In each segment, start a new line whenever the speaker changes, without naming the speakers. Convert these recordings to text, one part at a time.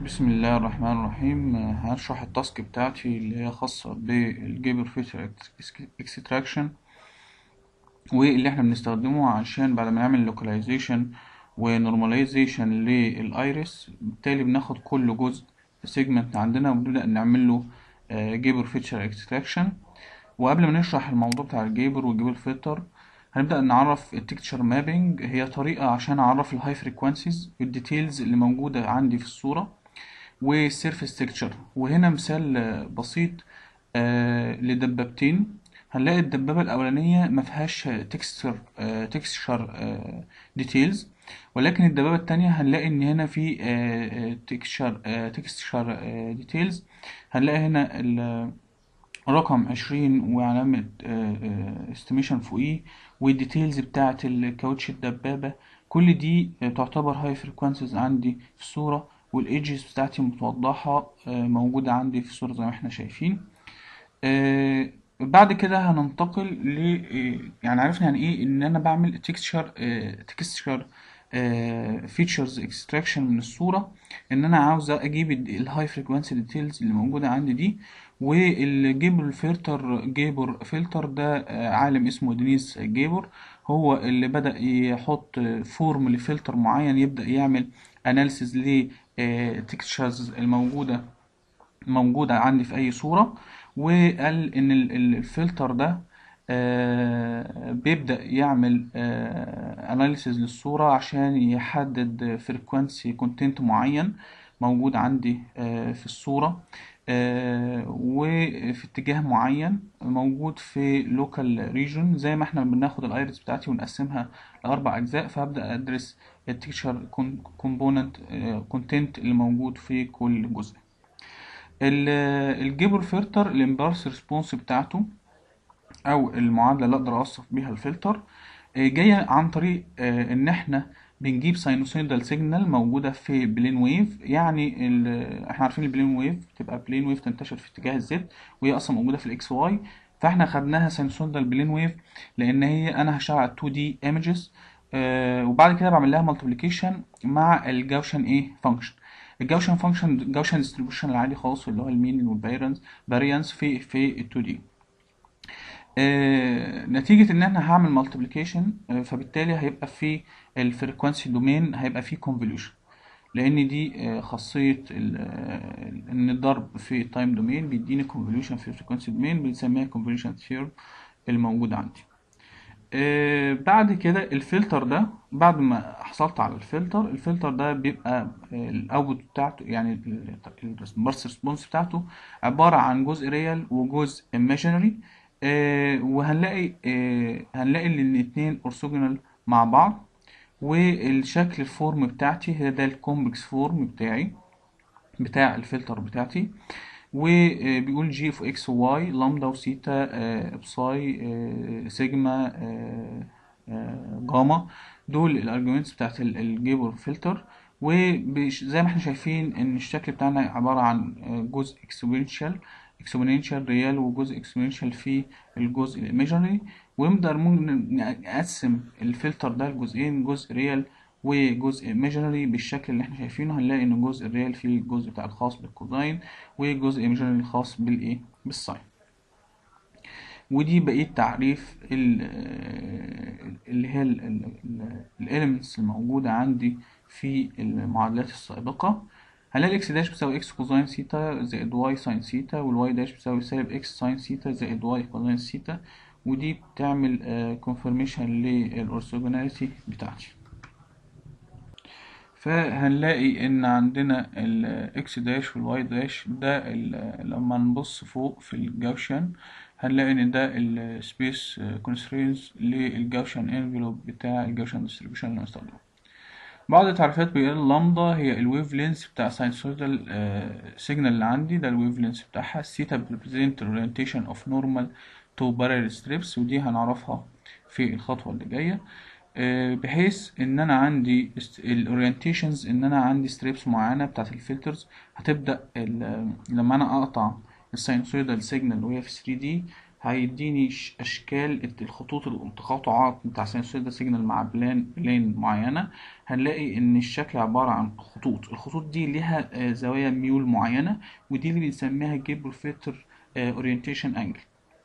بسم الله الرحمن الرحيم هشرح التاسك بتاعتي اللي هي خاصة بالجيبر فيتشر اكستراكشن واللي احنا بنستخدمه عشان بعد ما نعمل لوكاليزيشن ونورماليزيشن للايريس بالتالي بناخد كل جزء سيجمنت عندنا وبنبدأ نعمل له جيبر فيتشر اكستراكشن وقبل ما نشرح الموضوع بتاع الجيبر والجيبر فلتر هنبدأ نعرف التكتشر مابينج هي طريقة عشان أعرف الهاي فريكوانسيز والديتيلز اللي موجودة عندي في الصورة والسيرفيس تكتشر وهنا مثال بسيط آه لدبابتين هنلاقي الدبابة الأولانية ما فيهاش تكستشر تكستشر ديتيلز ولكن الدبابة التانية هنلاقي إن هنا في تكستشر تكستشر ديتيلز هنلاقي هنا رقم عشرين وعلامة استيميشن فوقيه والديتيلز بتاعة الكاوتش الدبابة كل دي تعتبر هاي فريكوانسيز عندي في الصورة والايدجز بتاعتي متوضحة موجودة عندي في الصورة زي ما احنا شايفين بعد كده هننتقل ل يعني عرفنا يعني ايه ان انا بعمل تكستشر تكستشر فيتشرز اكستراكشن من الصورة ان انا عاوز اجيب الهاي فريكوانسي ديتيلز اللي موجودة عندي دي والجيبر الفلتر جيبر فلتر ده عالم اسمه دينيس جيبر هو اللي بدأ يحط فورم لفلتر معين يبدأ يعمل اناليسيز لتكتشرز الموجودة موجودة عندي في أي صورة وقال إن الفلتر ده بيبدأ يعمل اناليسيز للصورة عشان يحدد فريكوانسي كونتنت معين موجود عندي في الصورة وفي اتجاه معين موجود في لوكال ريجن زي ما احنا بناخد الايريس بتاعتي ونقسمها لاربع اجزاء فابدا ادرس التكتشر كومبوننت كونتنت اللي موجود في كل جزء الجيبر فلتر الامبالس ريسبونس بتاعته او المعادله اللي اقدر اوصف بيها الفلتر جايه عن طريق ان احنا بنجيب ساينوسويدال سيجنال موجوده في بلين ويف يعني احنا عارفين البلين ويف بتبقى بلين ويف تنتشر في اتجاه الزد وهي اصلا موجوده في الاكس واي فاحنا خدناها ساينوسويدال بلين ويف لان هي انا هشتغل 2 دي ايمجز آه وبعد كده بعمل لها مالتيبليكيشن مع الجاوشن ايه فانكشن الجاوشن فانكشن جاوشن ديستريبيوشن العادي خالص اللي هو المين والباريانس باريانس في في ال 2 دي آه نتيجة ان انا هعمل مالتيبليكيشن آه فبالتالي هيبقى في الفريكوانسي دومين هيبقى فيه كونفوليوشن لان دي آه خاصية ان الضرب في التايم دومين بيديني كونفوليوشن في الفريكوانسي دومين بنسميها كونفوليوشن ثيورم الموجودة عندي بعد كده الفلتر ده بعد ما حصلت على الفلتر الفلتر ده بيبقى الاوتبوت بتاعته يعني البارس ريسبونس بتاعته عبارة عن جزء ريال وجزء ايماجينري وهنلاقي هنلاقي ان الاتنين اورثوجونال مع بعض والشكل الفورم بتاعتي هي ده الكومبلكس فورم بتاعي بتاع الفلتر بتاعتي وبيقول جي اف اكس وواي لامدا وسيتا بساي سيجما جاما دول الارجيومنتس بتاعت الجيبر فلتر وزي ما احنا شايفين ان الشكل بتاعنا عبارة عن جزء اكسبوننشال اكسبوننشال ريال وجزء اكسبوننشال في الجزء الايميجري ونقدر ممكن نقسم الفلتر ده لجزئين جزء ريال وجزء ايميجري بالشكل اللي احنا شايفينه هنلاقي ان الجزء الريال فيه الجزء بتاع الخاص بالكوزاين والجزء ايميجري الخاص بالايه بالساين ودي بقية تعريف اللي هي الاليمنتس الموجودة عندي في المعادلات السابقة هنلاقي الاكس داش بتساوي اكس كوزاين سيتا زائد واي ساين سيتا والواي داش بتساوي سالب اكس ساين سيتا زائد واي كوزاين سيتا ودي بتعمل كونفرميشن للأورثوجوناليتي بتاعتي فهنلاقي ان عندنا الاكس داش والواي داش ده لما نبص فوق في الجاوشن هنلاقي ان ده السبيس كونسترينز للجاوشن انفلوب بتاع الجاوشن ديستريبيوشن اللي هنستخدمه بعض التعريفات بيقول اللامدا هي الويف لينس بتاع ساينسويدال سيجنال اللي عندي ده الويف لينس بتاعها الثيتا بتريبريزنت اورينتيشن اوف نورمال تو بارل ستريبس ودي هنعرفها في الخطوه اللي جايه بحيث ان انا عندي الاورينتيشنز ان انا عندي ستريبس معينه بتاعت الفلترز هتبدا لما انا اقطع الساينسويدال سيجنال وهي في 3 دي هيديني ش- اشكال الخطوط التقاطعات بتاع سينوسويدال سيجنال مع بلان بلين معينه هنلاقي ان الشكل عباره عن خطوط الخطوط دي ليها آه، زوايا ميول معينه ودي اللي بنسميها جيبر فيتر اورينتيشن انجل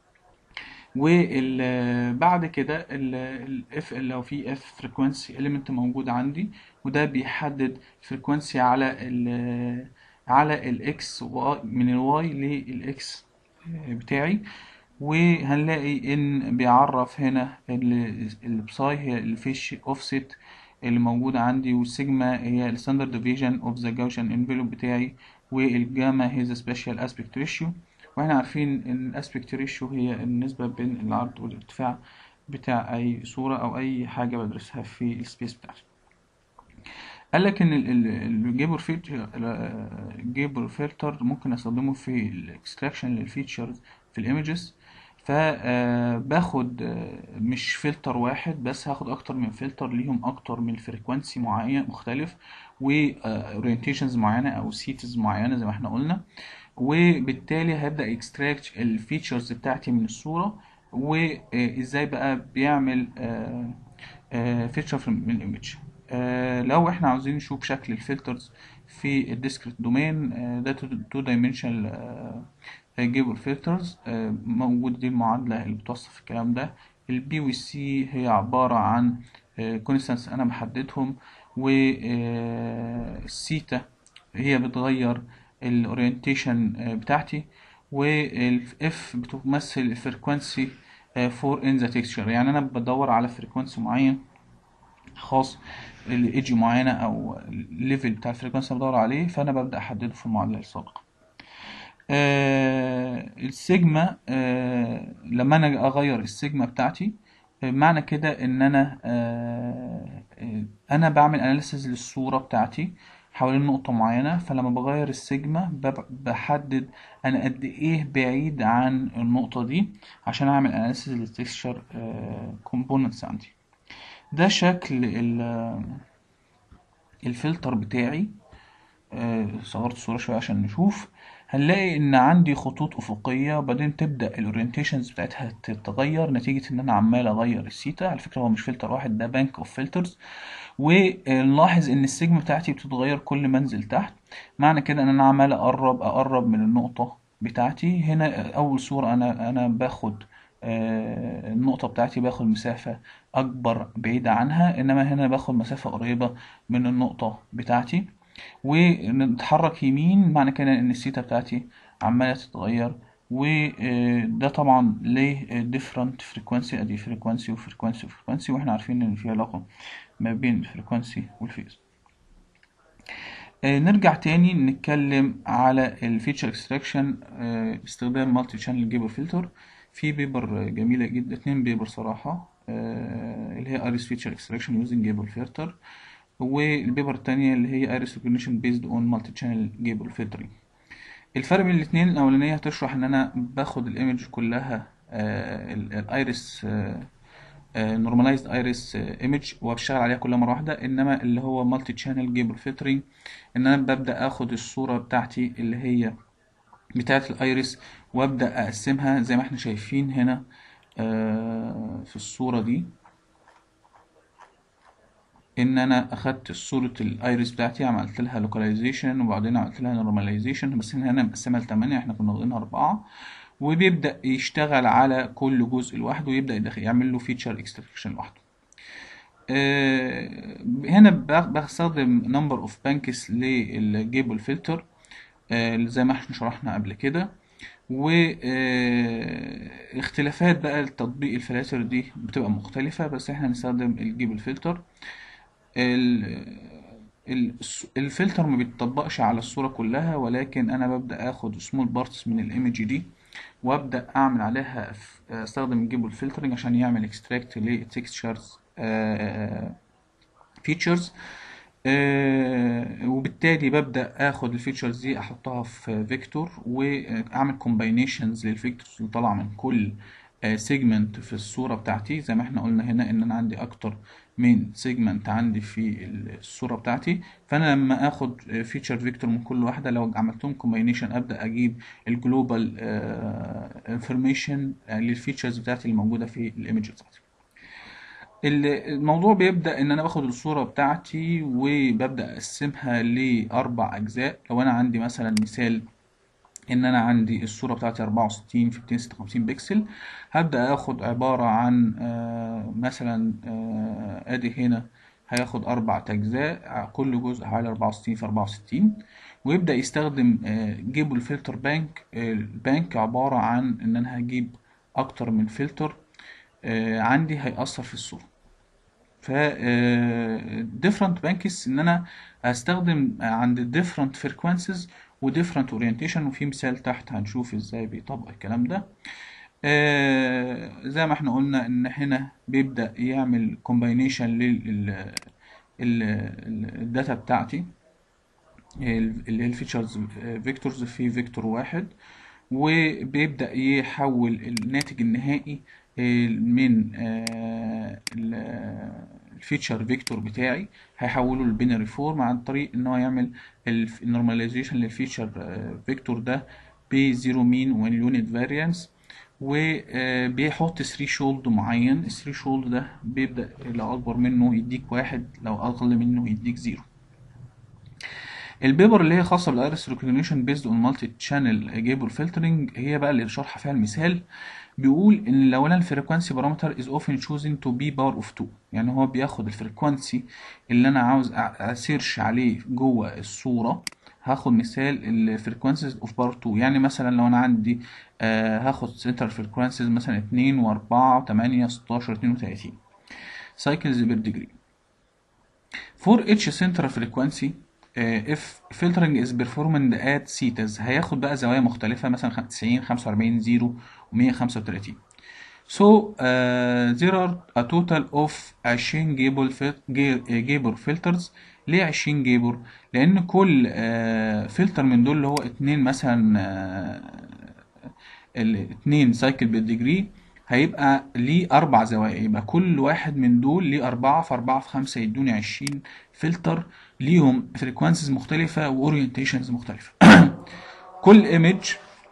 وبعد كده الاف لو في اف فريكوانسي اليمنت موجود عندي وده بيحدد فريكوانسي على ال على الاكس من الواي للاكس بتاعي وهنلاقي ان بيعرف هنا ال- البساي هي الفيش اوفست اللي موجودة عندي والسيجما هي الستاندرد ديفيجن اوف ذا جاوسيان انفلوب بتاعي والجاما هي ذا سبيشال اسبكت ريشيو واحنا عارفين ان الاسبكت ريشيو هي النسبة بين العرض والارتفاع بتاع اي صورة او اي حاجة بدرسها في السبيس بتاعتي قال لك ان ال- ال- الجيبر فيتشر الجيبر فلتر ممكن استخدمه في الاكستراكشن للفيتشرز في الايمجز فباخد مش فلتر واحد بس هاخد اكتر من فلتر ليهم اكتر من فريكوانسي معين مختلف واورينتيشنز معينه او سيتز معينه زي ما احنا قلنا وبالتالي هبدا اكستراكت الفيتشرز بتاعتي من الصوره وازاي بقى بيعمل فيتشر من الايمج آه، لو احنا عاوزين نشوف شكل الفلترز في الديسكريت دومين ده تو دايمنشنال جيبل فلترز موجود دي المعادلة اللي بتوصف الكلام ده البي والسي هي عبارة عن كونستانس انا بحددهم والسيتا هي بتغير الاورينتيشن بتاعتي والاف بتمثل الفريكوانسي فور ان ذا تكستشر يعني انا بدور على فريكوانسي معين خاص الايدج معينه او الليفل بتاع الفريكونسي اللي بدور عليه فانا ببدا احدده في المعادله السابقه آه السيجما آه لما انا اغير السيجما بتاعتي آه معنى كده ان انا آه آه، انا بعمل اناليسز للصوره بتاعتي حوالين نقطة معينة فلما بغير السيجما بب- بحدد أنا قد إيه بعيد عن النقطة دي عشان أعمل أناليسيز للتكستشر كومبوننتس عندي ده شكل ال- الفلتر بتاعي آه، صغرت الصورة شوية عشان نشوف هنلاقي ان عندي خطوط افقية وبعدين تبدأ الاورينتيشنز بتاعتها تتغير نتيجة ان انا عمال اغير السيتا على فكرة هو مش فلتر واحد ده بانك اوف فلترز ونلاحظ ان السيجما بتاعتي بتتغير كل ما انزل تحت معنى كده ان انا عمال اقرب اقرب من النقطة بتاعتي هنا اول صورة انا انا باخد آه، النقطة بتاعتي باخد مسافة أكبر بعيدة عنها إنما هنا باخد مسافة قريبة من النقطة بتاعتي ونتحرك يمين معنى كده إن السيتا بتاعتي عمالة تتغير وده طبعا ليه different frequency ادي frequency و frequency و frequency واحنا عارفين ان في علاقة ما بين الفريكوانسي والفيز آه، نرجع تاني نتكلم على الفيتشر اكستراكشن باستخدام مالتي شانل جيبر فلتر في بيبر جميلة جدا اتنين بيبر صراحة آه، اللي هي ايريس فيتشر اكستراكشن يوزنج جيبر فلتر والبيبر التانية اللي هي ايريس ريكوجنيشن بيزد اون مالتي شانل جيبر فلترنج الفرق بين الاتنين الاولانية هتشرح ان انا باخد الايمج كلها الايريس نورماليزد ايريس ايمج وبشتغل عليها كلها مره واحده انما اللي هو مالتي تشانل جيبل فلترنج ان انا ببدا اخد الصوره بتاعتي اللي هي بتاعه الايريس وابدا اقسمها زي ما احنا شايفين هنا آه، في الصوره دي ان انا اخدت صورة الايريس بتاعتي عملت لها لوكاليزيشن وبعدين عملت لها نورماليزيشن بس هنا مقسمها لتمانية احنا كنا واخدينها اربعة وبيبدأ يشتغل على كل جزء لوحده ويبدأ يدخل يعمل له فيتشر اكستراكشن لوحده آه، هنا بخ- بستخدم نمبر اوف بانكس للجيبل فلتر زي ما احنا شرحنا قبل كده واختلافات بقى التطبيق الفلاتر دي بتبقى مختلفة بس احنا هنستخدم الجيبل فلتر ال- ال- الفلتر ما بيتطبقش على الصورة كلها ولكن انا ببدأ اخد سمول بارتس من الايمج دي وابدأ اعمل عليها ف- استخدم الجيبل فلترنج عشان يعمل اكستراكت للتكستشرز فيتشرز وبالتالي ببدأ اخد الفيتشرز دي احطها في فيكتور واعمل كومباينيشنز للفيكتورز اللي طالعه من كل سيجمنت في الصورة بتاعتي زي ما احنا قلنا هنا ان انا عندي اكتر من سيجمنت عندي في الصورة بتاعتي فانا لما اخد فيتشر فيكتور من كل واحدة لو عملتهم كومباينيشن ابدا اجيب الجلوبال انفورميشن للفيتشرز بتاعتي الموجودة في الايمج بتاعتي الموضوع بيبدأ إن أنا باخد الصورة بتاعتي وببدأ أقسمها لأربع أجزاء لو أنا عندي مثلا مثال إن أنا عندي الصورة بتاعتي 64 في 256 بكسل هبدأ آخد عبارة عن آه مثلا آه أدي هنا هياخد أربع أجزاء كل جزء حوالي 64 في 64 ويبدأ يستخدم آه جيبل فلتر بانك البانك عبارة عن إن أنا هجيب أكتر من فلتر عندي هيأثر في الصورة ف different بانكس ان انا استخدم عند different frequencies و different orientation وفي مثال تحت هنشوف ازاي بيطبق الكلام ده زي ما احنا قلنا ان هنا بيبدأ يعمل combination لل الداتا بتاعتي اللي هي الفيتشرز فيكتورز في فيكتور واحد وبيبدأ يحول الناتج النهائي من الفيتشر فيكتور بتاعي هيحوله لبينري فورم عن طريق ان هو يعمل النورماليزيشن للفيتشر فيكتور ده بزيرو مين واليونت فاريانس وبيحط ثري شولد معين الثري شولد ده بيبدأ لو أكبر منه يديك واحد لو أقل منه يديك زيرو البيبر اللي هي خاصة بالايرس ريكوجنيشن بيزد اون مالتي تشانل جيبل فلترنج هي بقى اللي شرح فيها المثال بيقول ان لو انا الفريكوانسي بارامتر از اوفن choosing تو بي باور اوف 2 يعني هو بياخد الفريكوانسي اللي انا عاوز اسيرش عليه جوه الصوره هاخد مثال الفريكوانسيز اوف باور 2 يعني مثلا لو انا عندي آه هاخد سنترال فريكوانسيز مثلا 2 و4 و8 16 32 سايكلز بير ديجري فور اتش سنترال فريكوانسي اف filtering is performed at theta هياخد بقى زوايا مختلفة مثلا 90 45 0 و135 so uh, there are a total of 20 جيبل جيبر فلترز ليه 20 جيبر لان كل uh, فلتر من دول اللي هو اتنين مثلا uh, الاتنين سايكل بالديجري هيبقى ليه أربع زوايا يبقى كل واحد من دول ليه أربعة في أربعة في خمسة يدوني عشرين فلتر ليهم فريكوانسيز مختلفة وأورينتيشنز مختلفة كل ايمج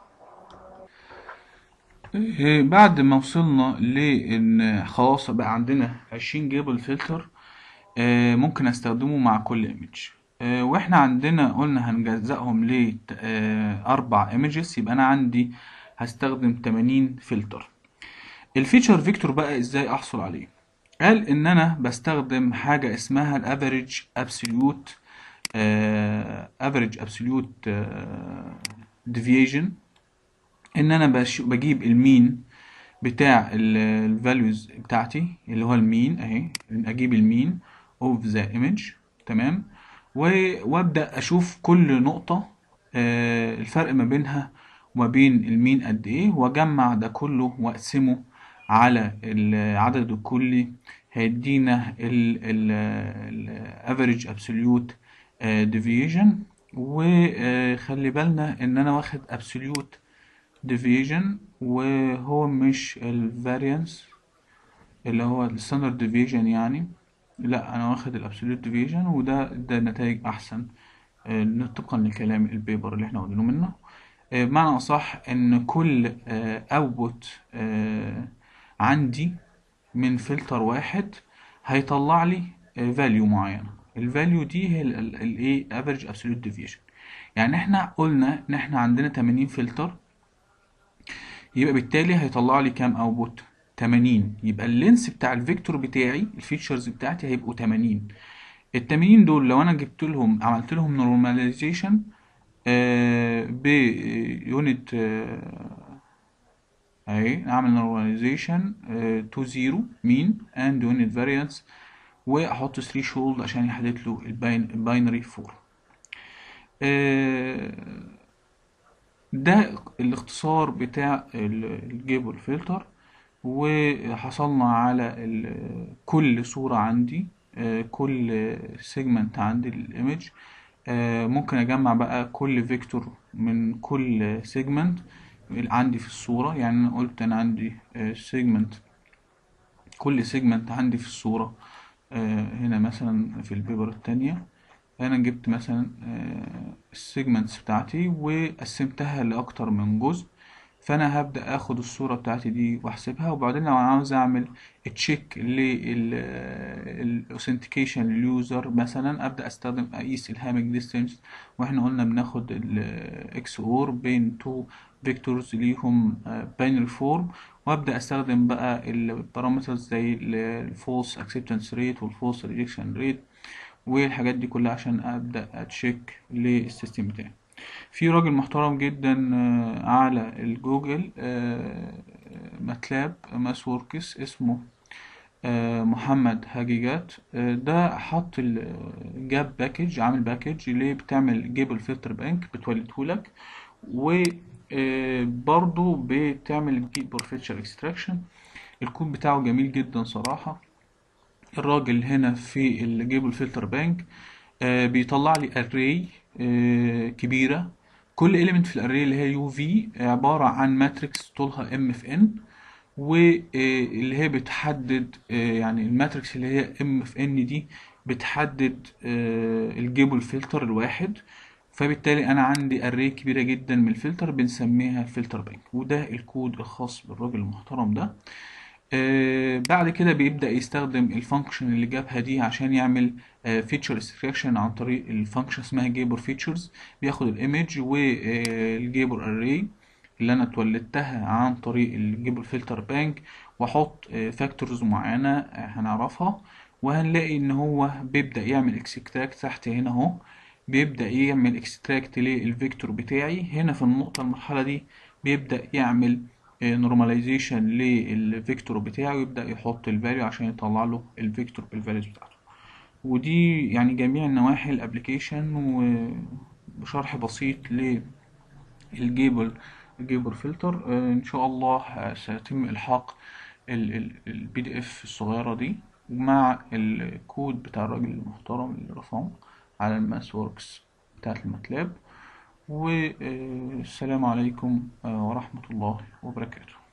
بعد ما وصلنا لان خلاص بقى عندنا 20 جيبل فلتر ممكن استخدمه مع كل ايمج واحنا عندنا قلنا هنجزأهم لأربع ايمجز يبقى انا عندي هستخدم 80 فلتر الفيتشر فيكتور بقى ازاي احصل عليه قال ان انا بستخدم حاجة اسمها الافريج ابسوليوت افريج ابسوليوت ديفيجن ان انا بجيب المين بتاع الفاليوز بتاعتي اللي هو المين اهي اجيب المين اوف ذا ايمج تمام وابدا اشوف كل نقطة الفرق ما بينها وما بين المين قد ايه واجمع ده كله واقسمه على العدد الكلي هيدينا الافريج ابسوليوت ديفيجن وخلي بالنا ان انا واخد ابسوليوت ديفيجن وهو مش الفاريانس اللي هو الستاندرد ديفيجن يعني لا انا واخد الابسوليوت ديفيجن وده ده نتائج احسن طبقا لكلام البيبر اللي احنا واخدينه منه بمعنى اصح ان كل اوتبوت عندي من فلتر واحد هيطلع لي فاليو معينه الفاليو دي هي الايه افريج ابسوليوت ديفيجن يعني احنا قلنا ان احنا عندنا 80 فلتر يبقى بالتالي هيطلع لي كام اوتبوت 80 يبقى اللينس بتاع الفيكتور بتاعي الفيتشرز بتاعتي هيبقوا 80 ال 80 دول لو انا جبت لهم عملت لهم نورماليزيشن بيونت اهي نعمل نورماليزيشن تو زيرو مين اند يونت فاريانس واحط 3 شولد عشان يحدد له الباينري فورم ده الاختصار بتاع الجيبل فلتر وحصلنا على كل صورة عندي كل سيجمنت عندي للايمج ممكن اجمع بقى كل فيكتور من كل سيجمنت عندي في الصورة يعني أنا قلت أنا عندي سيجمنت كل سيجمنت عندي في الصورة آه، هنا مثلا في البيبر التانية أنا جبت مثلا السيجمنتس بتاعتي وقسمتها لأكتر من جزء فأنا هبدأ أخد الصورة بتاعتي دي وأحسبها وبعدين لو أنا عاوز أعمل تشيك للأوثنتيكيشن لليوزر مثلا أبدأ أستخدم أقيس الهامينج ديستنس وإحنا قلنا بناخد الإكس أور بين تو فيكتورز ليهم باينري فورم وابدا استخدم بقى البارامترز زي الفولس اكسبتنس ريت والفولس ريجكشن ريت والحاجات دي كلها عشان ابدا اتشيك للسيستم بتاعي في راجل محترم جدا آه، على الجوجل آه، ماتلاب ماس وركس اسمه آه، محمد هاجيجات آه، ده حط ال- جاب باكج عامل باكج اللي بتعمل جيبل فلتر بانك بتولدهولك وبرضه بتعمل جيبر فيتشر اكستراكشن الكود بتاعه جميل جدا صراحة الراجل هنا في الجيبل فلتر بانك آه، بيطلع لي اري كبيرة كل element في الاري اللي هي يو في عبارة عن ماتريكس طولها ام في ان واللي هي بتحدد آه، يعني الماتريكس اللي هي ام في ان دي بتحدد آه، الجيبل فلتر الواحد فبالتالي انا عندي اري كبيره جدا من الفلتر بنسميها فلتر بانك وده الكود الخاص بالراجل المحترم ده آه، بعد كده بيبدأ يستخدم الفانكشن اللي جابها دي عشان يعمل فيتشر اكستراكشن عن طريق الفانكشن اسمها جيبر فيتشرز بياخد الايمج والجيبر اري اللي انا اتولدتها عن طريق الجيبر فلتر بانك واحط فاكتورز معينه آه، هنعرفها وهنلاقي ان هو بيبدأ يعمل اكستراكت تحت هنا اهو بيبدأ يعمل اكستراكت للفيكتور بتاعي هنا في النقطة المرحلة دي بيبدأ يعمل نورماليزيشن للفيكتور بتاعه ويبدأ يحط الفاليو عشان يطلع له الفيكتور بالفاليوز بتاعته ودي يعني جميع نواحي الابليكيشن وبشرح بسيط للجيبل الجيبل فلتر آه، ان شاء الله آه، سيتم الحاق البي دي اف الصغيرة دي مع الكود بتاع الراجل المحترم اللي رفعه على الماس ووركس بتاعت الماتلاب والسلام عليكم آه، ورحمة الله وبركاته